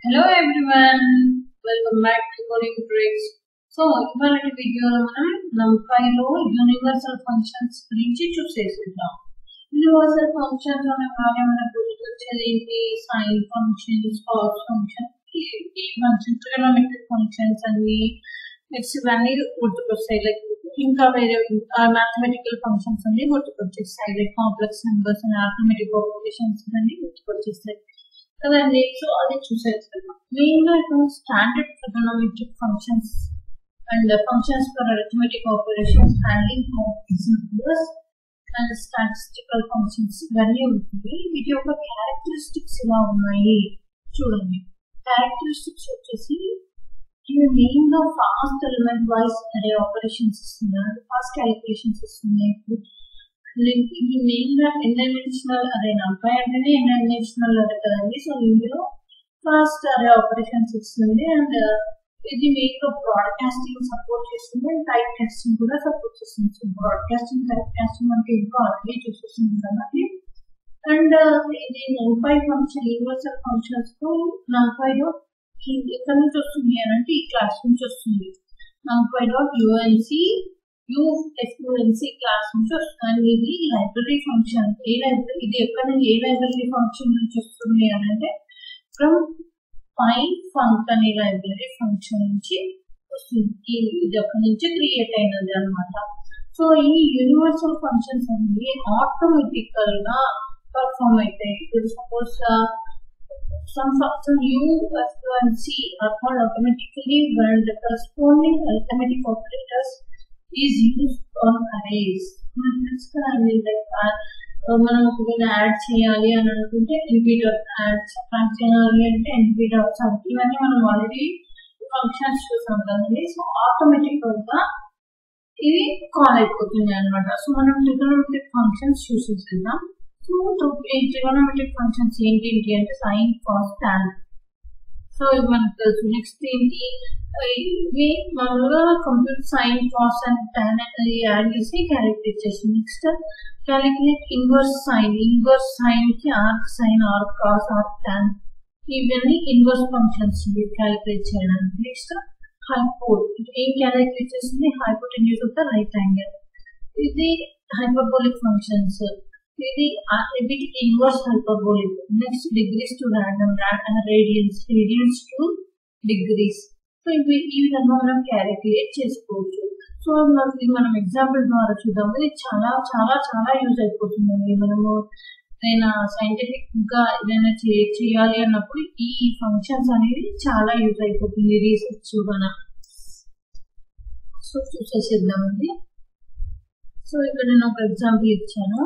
Hello everyone welcome back to coding tricks so ఇవాళ వీడియోలో మనం నంపైలో యూనివర్సల్ ఫంక్షన్స్ గురించి చూసేసిద్దాం యూనివర్సల్ ఫంక్షన్స్ అనగానే మనకు గుర్తొచ్చేది ఏంటి సైన్ ఫంక్షన్స్ కాస్ ఫంక్షన్ ఈ ఫంక్షన్స్ ట్రిగనోమెట్రిక్ ఫంక్షన్స్ అని నెక్స్ట్ ఇవన్నీ గుర్తుకొస్తాయి లైక్ ఇంకా వేరే మ్యాథమెటికల్ ఫంక్షన్స్ అన్ని గుర్తుకొచ్చేస్తాయి like complex numbers and arithmetic operations అన్ని గుర్తుకొచ్చేస్తాయి కదండి సో అది చూసేస్తాను మెయిన్ గా ఇప్పుడు standard trigonometric functions and functions for arithmetic operations handling complex numbers and statistical functions ఇవన్నీ ఉంటుంది వీటి యొక్క క్యారెక్టరిస్టిక్స్ ఇలా ఉన్నాయి చూడండి క్యారెక్టరిస్టిక్స్ వచ్చేసి ఇవి మెయిన్ గా ఫాస్ట్ ఎలిమెంట్ వైజ్ అనే ఆపరేషన్స్ ఇస్తున్నారు ఫాస్ట్ క్యాలిక్యులేషన్స్ ఇస్తున్నాయి ఇది మెయిన్ గా ఎన్ డైమెన్షనల్ అరే నలభై అంటేనే ఎన్ డైమెన్షనల్ అరే కదండి సో ఇందులో ఫాస్ట్ అరే ఆపరేషన్స్ ఇస్తుంది అండ్ ఇది మెయిన్ గా బ్రాడ్కాస్టింగ్ సపోర్ట్ చేస్తుంది అండ్ టైప్ కాస్టింగ్ కూడా సపోర్ట్ చేస్తుంది సో బ్రాడ్కాస్టింగ్ టైప్ కాస్టింగ్ అంటే ఇంకా ఆల్రెడీ చూసేస్తుంది కాబట్టి అండ్ ఇది నలభై ఫంక్షన్ యూనివర్సల్ ఫంక్షన్స్ తో నలభైలో ఎక్కడి నుంచి వస్తుంది అని అంటే ఈ క్లాస్ నుంచి వస్తుంది నలభై డాట్ యుఎన్సి యుఎస్యుఎన్సి క్లాస్ నుంచి వస్తుంది ఇది లైబ్రరీ ఫంక్షన్ ఏ లైబ్రరీ ఇది ఎక్కడ నుంచి ఏ లైబ్రరీ ఫంక్షన్ నుంచి వస్తుంది అని అంటే ఫ్రమ్ ఫైన్ ఫంక్ అనే లైబ్రరీ ఫంక్షన్ నుంచి వస్తుంది ఇది అక్కడి నుంచి క్రియేట్ అయినది అనమాట సో ఈ యూనివర్సల్ ఫంక్షన్స్ అనేవి ఆటోమేటికల్ గా పర్ఫామ్ అవుతాయి ఇప్పుడు suppose some some u as well and c are called automatically when the corresponding arithmetic operators is used on arrays. మనం ఒకవేళ యాడ్ చేయాలి అని అనుకుంటే ఎన్పీ డాట్ యాడ్ సబ్ట్రాక్ట్ చేయాలి అంటే ఎన్పీ డాట్ సబ్ ఇవన్నీ మనం ఆల్రెడీ ఫంక్షన్స్ చూసాం కదండి సో ఆటోమేటిక్ గా ఇవి కాల్ అయిపోతుంది అనమాట సో మనం ట్రిగనోమెట్రిక్ ఫంక్షన్స్ చూసేద్దాం సో ట్రిగోనోమెట్రిక్ ఫంక్షన్స్ ఏంటి ఏంటి అంటే సైన్ కాస్ టాన్ సో ఇవి మనకు తెలుసు నెక్స్ట్ ఏంటి ఇవి మామూలుగా computer sine cos and tan ఈ యాంగిల్స్ ని క్యాలిక్యులేట్ చేస్తుంది next calculate inverse sine inverse sine కి arc sine arc cos arc tan ఇవన్నీ ఇన్వర్స్ ఫంక్షన్స్ క్యాలిక్యులేట్ చేయడానికి నెక్స్ట్ హైపోట్ ఏం క్యాలిక్యులేట్ చేస్తుంది hypotenuse of the right angle ఇది హైపర్బోలిక్ ఫంక్షన్స్ ఇది వీటికి inverse hyperbolic next degrees to radians radians radians to degrees so ఇవి ఈ విధంగా మనం క్యాలిక్యులేట్ చేసుకోవచ్చు సో మనకి మనం ఎగ్జాంపుల్ ద్వారా చూద్దాం ఇది చాలా చాలా చాలా యూజ్ అయిపోతుందండి మనము ఏదైనా సైంటిఫిక్ గా ఏదైనా చేయాలి అన్నప్పుడు ఈ ఫంక్షన్స్ అనేది చాలా యూజ్ అయిపోతుంది రీసెర్చ్ మనం సో చూసేసేద్దామండి సో ఇక్కడ నేను ఒక ఎగ్జాంపుల్ ఇచ్చాను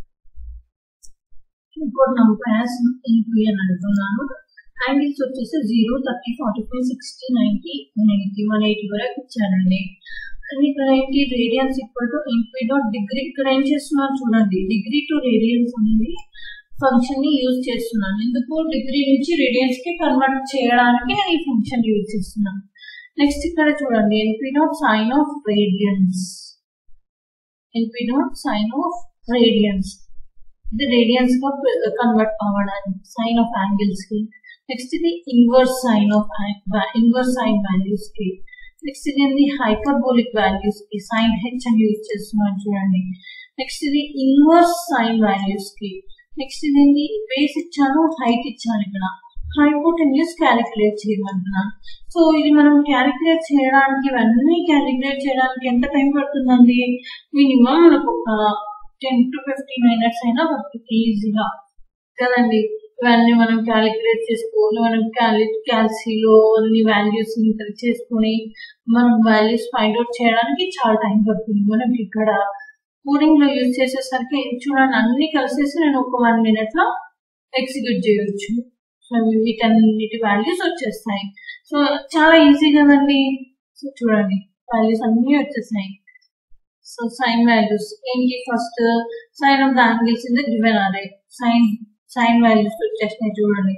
ఇప్పుడు నంబర్స్ ఇంటూ అని అంటున్నాను యాంగిల్స్ వచ్చేసి zero thirty forty five sixty ninety one eighty one eighty వరకు ఇచ్చానండి అండ్ ఇక్కడ ఏంటి radians equal to NP dot degree ఇక్కడ ఏం చేస్తున్నాను చూడండి డిగ్రీ టు రేడియన్స్ అనేది ఫంక్షన్ ని యూజ్ చేస్తున్నాను ఎందుకు డిగ్రీ నుంచి రేడియన్స్ కి కన్వర్ట్ చేయడానికి నేను ఈ ఫంక్షన్ యూజ్ చేస్తున్నాను నెక్స్ట్ ఇక్కడ చూడండి NP dot sine of radians NP dot sine of radians ఇది రేడియన్స్ గా కన్వర్ట్ అవ్వడానికి సైన్ ఆఫ్ యాంగిల్స్ కి నెక్స్ట్ ఇది inverse sine of inverse sine values కి నెక్స్ట్ ఇది హైపర్బోలిక్ వాల్యూస్ కి సైన్ హెచ్ అని యూజ్ చేస్తున్నాను చూడండి నెక్స్ట్ ఇది ఇన్వర్స్ సైన్ వాల్యూస్ కి నెక్స్ట్ ఇది బేస్ ఇచ్చాను హైట్ ఇచ్చాను ఇక్కడ హైపోటెన్యూస్ క్యాలిక్యులేట్ చేయమంటున్నాను సో ఇది మనం క్యాలిక్యులేట్ చేయడానికి ఇవన్నీ క్యాలిక్యులేట్ చేయడానికి ఎంత టైం పడుతుందండి మినిమం మనకు ఒక టెన్ టు ఫిఫ్టీన్ మినిట్స్ అయినా పడుతుంది ఈజీగా కదండి ఇవన్నీ మనం క్యాలిక్యులేట్ చేసుకోవాలి మనం క్యాలి క్యాల్సీలో అన్ని వాల్యూస్ ఇంటర్ చేసుకొని మనం వాల్యూస్ ఫైండ్ అవుట్ చేయడానికి చాలా టైం పడుతుంది మనకి ఇక్కడ కోడింగ్ లో యూజ్ చేసేసరికి చూడండి అన్ని కలిసేసి నేను ఒక వన్ మినిట్ లో ఎగ్జిక్యూట్ చేయొచ్చు సో వీటన్నిటి వాల్యూస్ వచ్చేస్తాయి సో చాలా ఈజీ కదండి సో చూడండి వాల్యూస్ అన్ని వచ్చేసాయి సో సైన్ వాల్యూస్ ఏంటి first sine of the angles in the given array sine sine values వచ్చేసినాయి చూడండి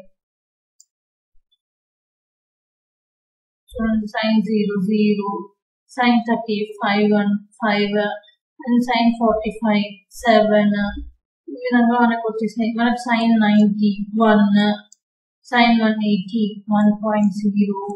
చూడండి sine zero zero sine thirty five one five and sine forty five seven ఈ విధంగా మనకు వచ్చేసినాయి మనకు sine ninety one sin 180 1.0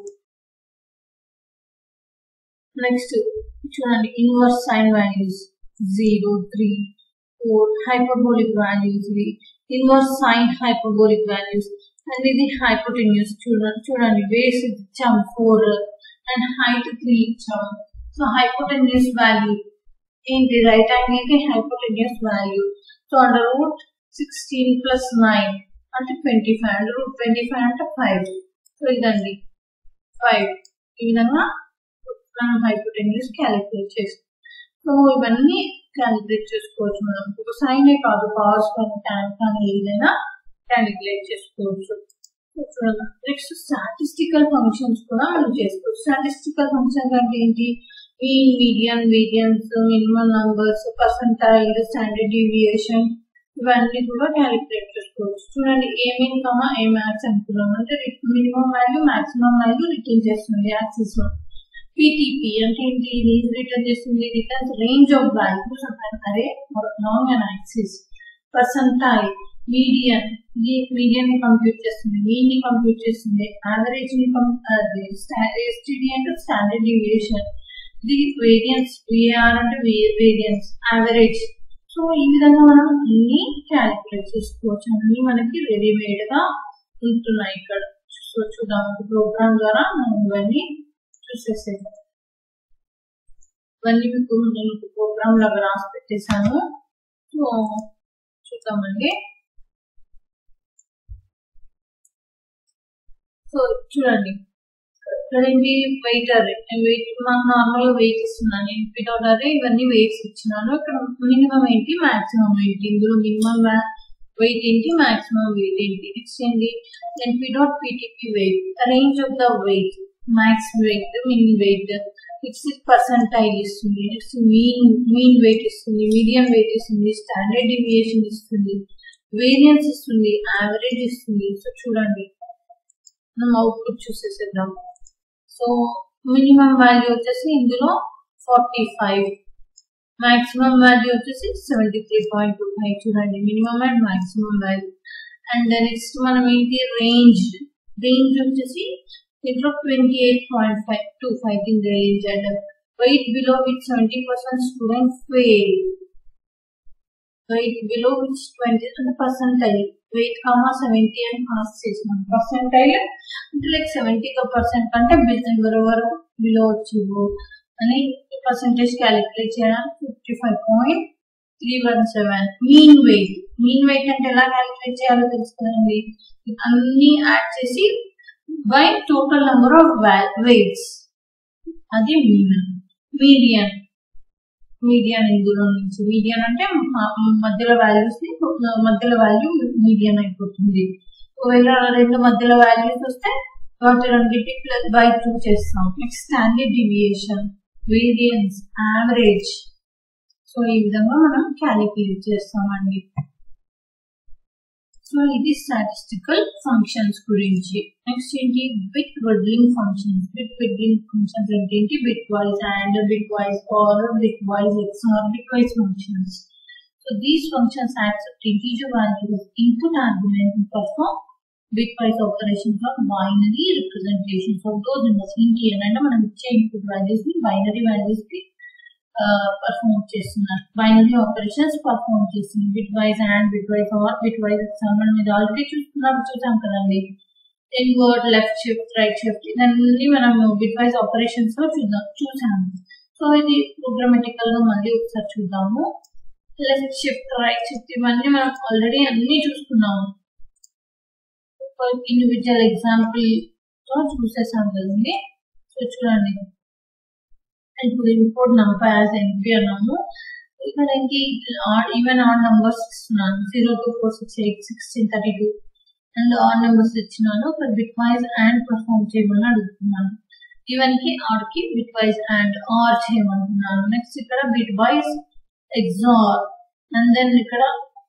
next చూడండి inverse sine values zero three four hyperbolic values ఇది inverse sine hyperbolic values and ఇది hypotenuse చూడండి చూడండి బేస్ ఇచ్చాం ఫోర్ అండ్ హైట్ త్రీ ఇచ్చాం సో హైపోటెన్యూస్ వాల్యూ ఏంటి రైట్ యాంగిల్ కి hypotenuse value so under root sixteen plus nine అంటే twenty five under root twenty five అంటే ఫైవ్ సో ఇదండి ఫైవ్ ఈ విధంగా మనం హైపోటెన్యూస్ క్యాలిక్యులేట్ చేస్తాం సో ఇవన్నీ క్యాలిక్యులేట్ చేసుకోవచ్చు మనం ఇప్పుడు సైనే కాదు కాస్ కానీ ట్యాన్ కానీ ఏదైనా క్యాలిక్యులేట్ చేసుకోవచ్చు నెక్స్ట్ స్టాటిస్టికల్ ఫంక్షన్స్ కూడా మనం చేసుకోవచ్చు స్టాటిస్టికల్ ఫంక్షన్స్ అంటే ఏంటి mean median variance minimum numbers percentile standard deviation ఇవన్నీ కూడా క్యాలిక్యులేట్ చేసుకోవచ్చు చూడండి ఏ మీన్ కమా ఏ మ్యాథ్స్ అనుకున్నాం అంటే minimum value maximum value return చేస్తుంది యాక్సిస్ లో పిటిపి అంటే ఏంటి ఇది రిటర్న్ చేస్తుంది returns range of values array long and axis percentile median ఈ మీడియన్ ని కంప్యూట్ చేస్తుంది మీన్ ని కంప్యూట్ చేస్తుంది యావరేజ్ ని ఎస్టిడి అంటే స్టాండర్డ్ డివియేషన్ ఇది వేరియన్స్ విఆర్ అంటే వేరియన్స్ యావరేజ్ సో ఈ విధంగా మనం అన్ని క్యాలిక్యులేట్ చేసుకోవచ్చు అన్ని మనకి రెడీమేడ్ గా ఉంటున్నాయి ఇక్కడ సో చూద్దాం ప్రోగ్రామ్ ద్వారా మనం ఇవన్నీ చూసేసేద్దాం ఇవన్నీ మీకు నేను ప్రోగ్రామ్ లాగా రాసి పెట్టేశాను సో చూద్దామండి సో చూడండి ఇక్కడ ఏంటి వెయిట్ అరే వెయిట్ నాకు నార్మల్ గా వెయిట్ ఇస్తున్నాను వితౌట్ అరే ఇవన్నీ వెయిట్స్ ఇచ్చినాను ఇక్కడ మినిమం ఏంటి మాక్సిమం ఏంటి ఇందులో మినిమం వెయిట్ ఏంటి మాక్సిమం వెయిట్ ఏంటి నెక్స్ట్ ఏంటి then P dot PTP weight range of the weight max weight min weight six percentile ఇస్తుంది నెక్స్ట్ మీన్ మీన్ వెయిట్ ఇస్తుంది మీడియం వెయిట్ ఇస్తుంది స్టాండర్డ్ డివియేషన్ ఇస్తుంది వేరియన్స్ ఇస్తుంది యావరేజ్ ఇస్తుంది సో చూడండి మనం అవుట్పుట్ చూసేసేద్దాం సో మినిమం వాల్యూ వచ్చేసి ఇందులో ఫార్టీ ఫైవ్ మాక్సిమం వాల్యూ వచ్చేసి seventy three point two five చూడండి minimum and maximum value and next మనం ఏంటి రేంజ్ రేంజ్ వచ్చేసి ఇంట్లో twenty eight point five two five కింద range and weight below with seventy percent students fail weight below which twenty అంటే percentile weight comma seventy అని pass చేసినాం percentile అంటే like seventy percent కంటే ఎవరి వరకు బిలో వచ్చిందో అని పర్సెంటేజ్ క్యాలిక్యులేట్ చేయడానికి fifty five point three one seven mean weight mean weight అంటే ఎలా క్యాలిక్యులేట్ చేయాలో తెలుస్తుందండి అన్ని యాడ్ చేసి by total number of weights అది మీన్ మీడియన్ మీడియన్ ఇందులో నుంచి మీడియన్ అంటే మధ్యలో వాల్యూస్ ని మధ్యలో వాల్యూ మీడియన్ అయిపోతుంది ఒకవేళ రెండు మధ్యలో వాల్యూస్ వస్తే వాటి రెండింటి ప్లస్ బై టూ చేస్తాం next standard deviation variance average so ఈ విధంగా మనం క్యాలిక్యులేట్ చేస్తామండి సో ఇది స్టాటిస్టికల్ ఫంక్షన్స్ గురించి నెక్స్ట్ ఏంటి bit twiddling functions bit twiddling functions అంటే ఏంటి bitwise and bitwise or bitwise XOR bitwise functions so these functions accept integer values input argument perform bitwise operations of binary representations of those inverse integer అంటే మనం ఇచ్చే input values ని binary values కి perform చేస్తున్నారు binary operations perform చేస్తుంది bitwise and bitwise or bitwise మనం ఇది already చూస్తున్నాం చూసాం కదండి invert left shift right shift ఇవన్నీ మనం బిట్ వైజ్ ఆపరేషన్స్ లో చూద్దాం చూసాము సో ఇది ప్రోగ్రామెటికల్ గా మళ్ళీ ఒకసారి చూద్దాము లెఫ్ట్ షిఫ్ట్ రైట్ షిఫ్ట్ ఇవన్నీ మనం ఆల్రెడీ అన్ని చూసుకున్నాము ఇండివిజువల్ ఎగ్జాంపుల్ తో చూసేసాం కదండి సో చూడండి ఇప్పుడు ఇంపోర్ట్ నంబర్ యాజ్ ఎంట్రీ అన్నాము ఇక్కడ ఏంటి ఈవెన్ ఆడ్ నంబర్స్ ఇస్తున్నాను zero two four six eight sixteen thirty two and odd numbers ఇచ్చినాను ఇక్కడ బిట్ వైజ్ అండ్ పర్ఫామ్ చేయమని అడుగుతున్నాను ఈవెన్ కి ఆర్ కి బిట్ వైజ్ అండ్ ఆర్ చేయమంటున్నాను నెక్స్ట్ ఇక్కడ bitwise XOR and then ఇక్కడ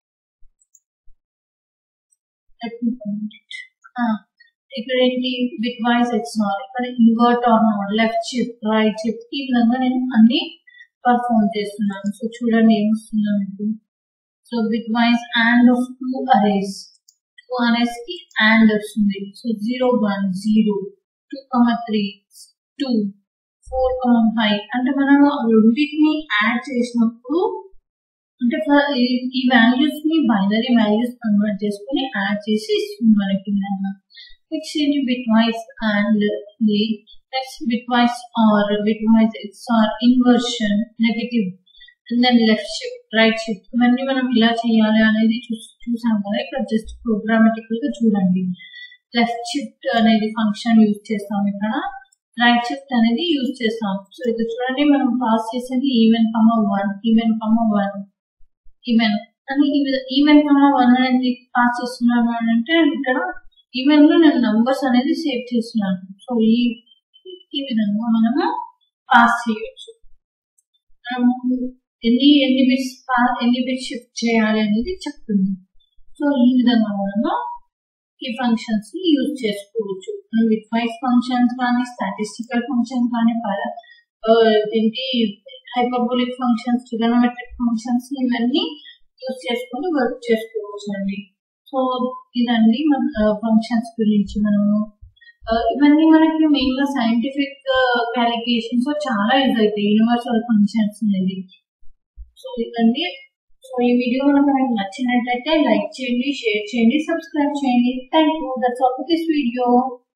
ఇక్కడ ఏంటి బిట్ వైజ్ ఎక్స్ఆర్ ఇక్కడ invert or not left shift right shift ఈ విధంగా నేను అన్ని పర్ఫామ్ చేస్తున్నాను సో చూడండి ఏమొస్తుందో మీకు so bitwise and of two arrays two అనేసి అండ్ వస్తుంది so zero one zero two comma three two four comma five అంటే మనం రెండింటిని యాడ్ చేసినప్పుడు అంటే ఫ- ఈ- ఈ వాల్యూస్ ని బైనరీ వాల్యూస్ కన్వర్ట్ చేసుకుని యాడ్ చేసి ఇస్తుంది మనకి నెక్స్ట్ ఇది bitwise and next bitwise or bitwise XOR inversion negative and then left shift right shift ఇవన్నీ మనం ఇలా చేయాలి అనేది చూస్ చూసాం కదా ఇక్కడ జస్ట్ ప్రోగ్రామటికల్ గా చూడండి లెఫ్ట్ షిఫ్ట్ అనేది ఫంక్షన్ యూజ్ చేస్తాం ఇక్కడ రైట్ షిఫ్ట్ అనేది యూజ్ చేస్తాం సో ఇది చూడండి మనం పాస్ చేసేది even comma one even comma one even అని ఈవెన్ కమ వన్ అనేది పాస్ చేస్తున్నాను అని అంటే ఇక్కడ ఈవెన్ లో నేను నంబర్స్ అనేది సేవ్ చేస్తున్నాను సో ఈ ఈ విధంగా మనము పాస్ చేయొచ్చు మనము ఎన్ని ఎన్ని బిట్స్ ఎన్ని బిట్స్ షిఫ్ట్ చేయాలి అనేది చెప్తుంది సో ఈ విధంగా మనము ఈ ఫంక్షన్స్ ని యూజ్ చేసుకోవచ్చు మనం విత్ వైస్ ఫంక్షన్స్ కానీ స్టాటిస్టికల్ ఫంక్షన్ కానీ పర- ఆ, ఏంటి హైపర్బోలిక్ ఫంక్షన్స్ ట్రిగనోమెట్రిక్ ఫంక్షన్స్ ఇవన్నీ యూజ్ చేసుకొని వర్క్ చేసుకోవచ్చు అండి సో ఇదండి మన ఫంక్షన్స్ గురించి మనము ఆ, ఇవన్నీ మనకి మెయిన్ గా సైంటిఫిక్ క్యాలిక్యులేషన్స్ చాలా యూజ్ అవుతాయి యూనివర్సల్ ఫంక్షన్స్ అనేది సో ఇదండి సో ఈ వీడియో కనుక మీకు నచ్చినట్లయితే లైక్ చేయండి షేర్ చేయండి సబ్స్క్రైబ్ చేయండి thank you that's all this video